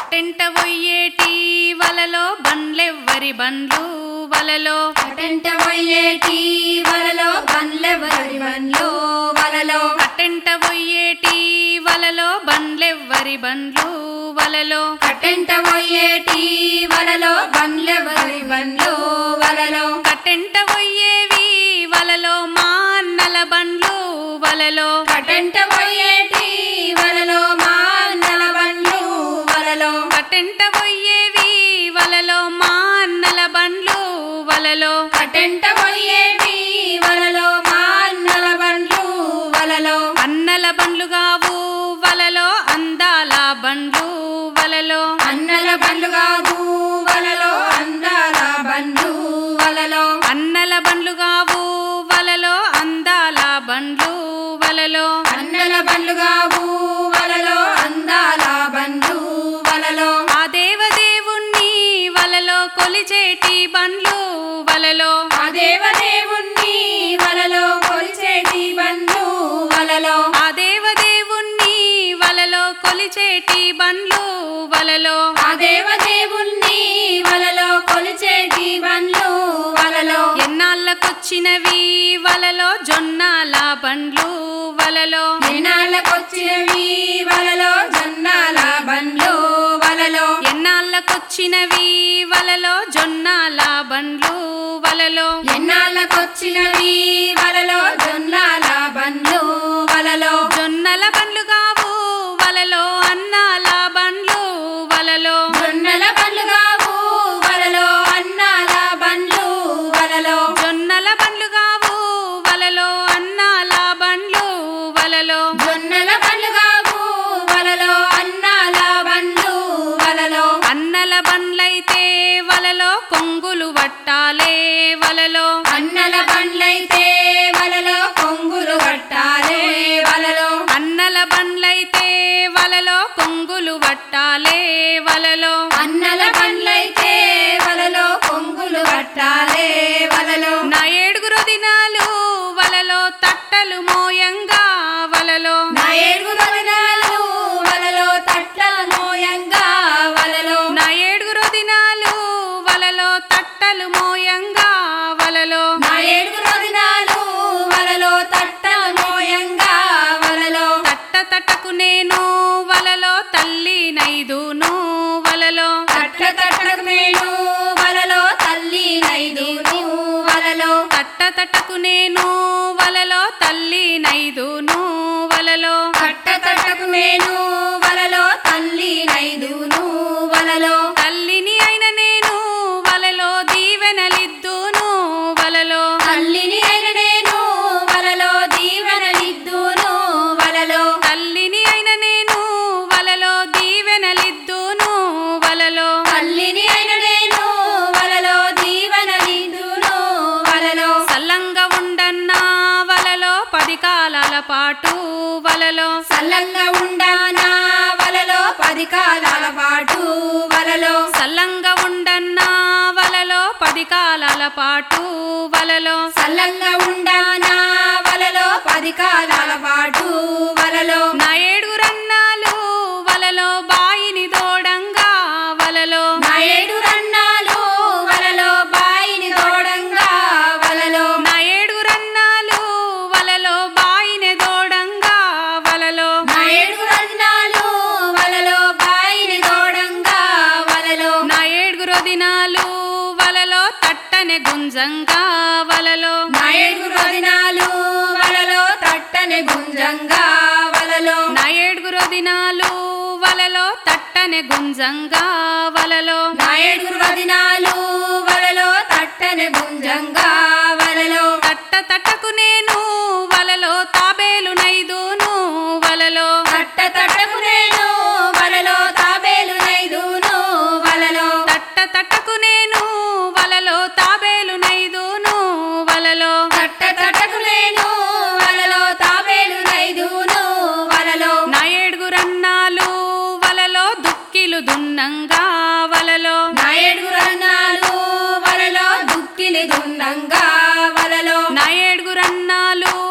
కట్టెంట పొయ్యేటి వలలో బండ్లెవ్వరి బండ్లు వలలో అటెంట పోయేటి వలలో బండ్లెవరి బండ్లు వలలో కట్టెంట పొయ్యేటి వలలో బండ్లెవ్వరి బండ్లు వలలో అటెంట పోయేటి వలలో బండ్లెవరి బండ్లు వలలో కట్టెంట పొయ్యేవి వలలో మా అన్నల బండ్లు వలలో అటెంట పోయేటి వలలో మా అన్నల బండ్లు వలలో కట్టెంట పొయ్యేవి వలలో మా అన్నల బండ్లు వలలో అటెంట పోయేటి వలలో మా అన్నల బండ్లు వలలో అన్నల బండ్లు కావు వలలో అందాల బండ్లు వలలో అన్నల బండ్లు కాదు వలలో అందాల బండ్లు వలలో అన్నల బండ్లు కావు వలలో అందాల బండ్లు వలలో అన్నల బండ్లు కావు వలలో అందాల బండ్లు వలలో ఆ దేవదేవుణ్ణి వలలో కొలిచేటి బండ్లు వలలో ఆ దేవదేవుణ్ణి వలలో కొలిచేటి బండ్లు వలలో ఆ దేవదేవుణ్ణి వలలో కొలిచేటి బండ్లు వలలో ఆ దేవదేవుణ్ణి వలలో కొలిచేటి బండ్లు వలలో ఎన్నాళ్ళకొచ్చినవి వలలో జొన్నాల బండ్లు వలలో ఎన్నాళ్ళకొచ్చినవి వలలో జొన్నాల బండ్లు వలలో ఎన్నాళ్ళకొచ్చినవి వలలో జొన్నాల బండ్లు వలలో ఎన్నాళ్ళకొచ్చినవి వలలో జొన్నాల బండ్లు వలలో జొన్నల బండ్లు కావు వలలో అన్నాల బండ్లు వలలో జొన్నల బండ్లు కావు వలలో అన్నాల బండ్లు వలలో జొన్నల బండ్లు కావు వలలో అన్నాల బండ్లు వలలో జొన్నల బండ్లు కావు వలలో అన్నాల బండ్లు వలలో అన్నల బండ్లైతే వలలో కొంగులు వట్టాలే వలలో అన్నల బండ్లైతే వలలో కొంగులు కట్టాలే వలలో అన్నల బండ్లైతే వలలో కొంగులు వట్టాలే వలలో అన్నల బండ్లైతే వలలో కొంగులు కట్టాలే వలలో నా ఏడుగురు దినాలు వలలో తట్టలు మోయంగా వలలో నా ఏడుగురు దినాలు వలలో తట్ల మోయంగా వలలో నా ఏడుగురు దినాలు వలలో తట్టలు మోయంగా వలలో నా ఏడుగురు దినాలు వలలో తట్ట మోయంగా వలలో తట్ట తట్టకు నేను వలలో తల్లి నైదును వలలో తట్ట తట్టకు నేను వలలో తల్లి నైదును వలలో తట్ట తట్టకు నేను వలలో తల్లి నైదును వలలో తట్ట తట్టకు నేను వలలో తల్లి నైదును వలలో తల్లిని అయిన నేను వలలో దీవెనలిద్దును వలలో తల్లిని అయిన నేను వలలో దీవెనలిద్దును వలలో తల్లిని అయిన నేను వలలో దీవెనలిద్దును వలలో తల్లిని అయిన నేను వలలో దీవెనలిద్దును వలలో సల్లంగా ఉండన్నా వలలో పది కాలాల పాటు వలలో సల్లంగా ఉండానా వలలో పది కాలాల పాటు వలలో సల్లంగా ఉండన్నా వలలో పది కాలాల పాటు వలలో సల్లంగా ఉండానా వలలో పది కాలాల పాటు వలలో నా ఏడుగురన్నాలు వలలో బాయిని దోడంగా వలలో నా ఏడు రన్నాలు వలలో బాయిని తోడంగా వలలో నా ఏడుగురన్నాలు వలలో బాయిని దోడంగా వలలో నా ఏడు రన్నాలు వలలో బాయిని తోడంగా వలలో నా ఏడుగురు దినాలు వలలో తట్టనే గుంజంగా వలలో నా ఏడుగురు దినాలు వలలో తట్టని గుంజంగా వలలో నా ఏడుగురు దినాలు వలలో తట్టనే గుంజంగా వలలో నా ఏడుగురు దినాలు వలలో తట్టని గుంజంగా వలలో తట్ట తట్టకు నేను వలలో తాబేలు నైదును వలలో తట్ట తట్టకు నేను వలలో తాబేలు నైదును వలలో తట్ట తట్టకు నేను వలలో తాబేలు నైదును వలలో తట్ట తట్టకు నేను వలలో తాబేలు నైదును వలలో నా ఏడుగురన్నాలు వలలో దుక్కిలు దున్నంగా వలలో నా ఏడుగురు వలలో దుక్కిలి దున్నంగా వలలో నా ఏడుగురన్నాలు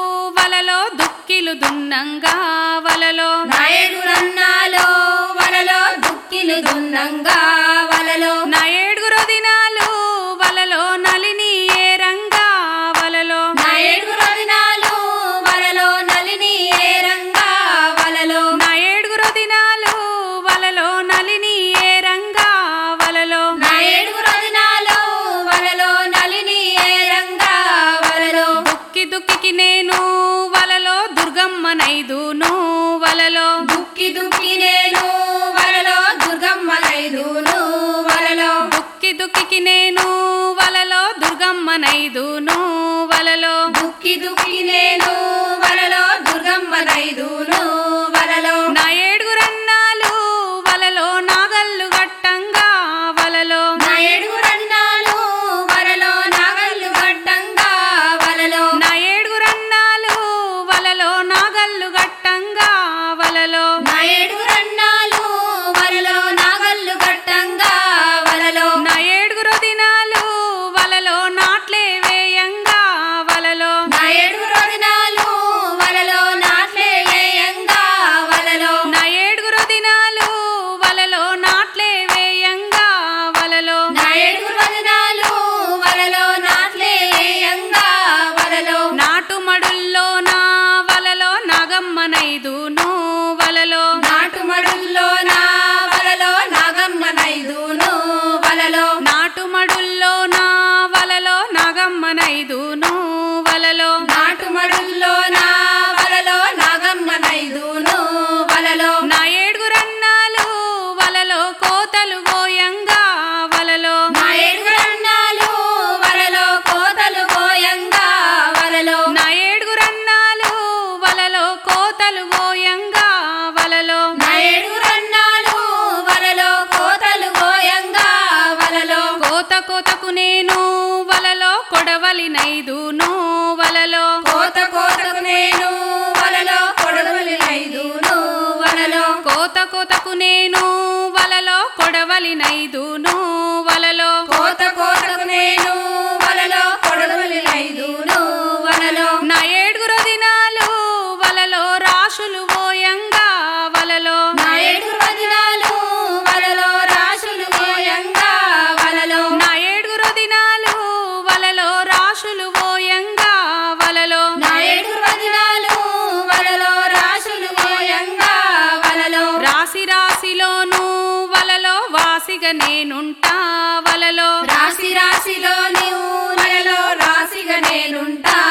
దుక్కి నేను వలలో దుర్గమ్మనైదును వలలో దుక్కి దుక్కికి నేను వలలో దుర్గమ్మనైదును వలలో దుక్కి దుక్కి నేను వలలో దుర్గమ్మనైదును వలలో నా ఏడుగురన్నాలు వలలో నాగల్లు గట్టంగా వలలో నా ఏడుగురన్నాలు వలలో నాగళ్ళు గట్టంగా వలలో నా ఏడుగురన్నాలు వలలో నాగల్లు గట్టంగా వలలో నా ఏడుగురన్నాలు వలలో నాగళ్ళు గట్టంగా వలలో నా ఏడుగురు దినాలు వలలో నాట్లే వేయంగా వలలో నా ఏడుగురు దినాలు వలలో నాట్లే వేయంగా వలలో నా ఏడుగురు దినాలు వలలో నాట్లే వేయంగా వలలో నా ఏడుగురు దినాలు వలలో నాట్లే వేయంగా వలలో నాటు మడుల్లో నా వలలో నాగమ్మనైదును వలలో నాటు మడుల్లో నా వలలో నాగమ్మనైదును వలలో నాటు మడుల్లో నా వలలో నాగమ్మనైదును వలలో నాటు మడుల్లో నా వలలో నాగమ్మనైదును వలలో నా ఏడుగురన్నాలు వలలో కోతలు గోయంగా వలలో నా ఏడుగురన్నాలు వలలో కోతలు గోయంగా వలలో నా ఏడుగురన్నాలు వలలో కోతలు గోయంగా వలలో నా ఏడుగురన్నాలు వలలో కోతలు గోయంగా వలలో కోత కోతకు నేను వలలో కొడవలినైదును వలలో కోత కోతకు నేను వలలో కొడవలినైదును వలలో కోత కోతకు నేను వలలో కొడవలినైదును వలలో కోత కోతకు నేను వలలో కొడవలినైదును వలలో నా ఏడుగురు దినాలు వలలో రాశులు ఓయంగా వలలో నా ఏడుగురు దినాలు వలలో రాశులు గోయంగా వలలో నా ఏడుగురు దినాలు వలలో రాశులు ఓయంగా వలలో నా ఏడుగురు దినాలు వలలో రాశులు గోయంగా వలలో రాశి రాశిలోను వలలో వాసిగా నేనుంటా వలలో రాశి రాశిలో నీవు వలలో రాశిగా నేనుంటా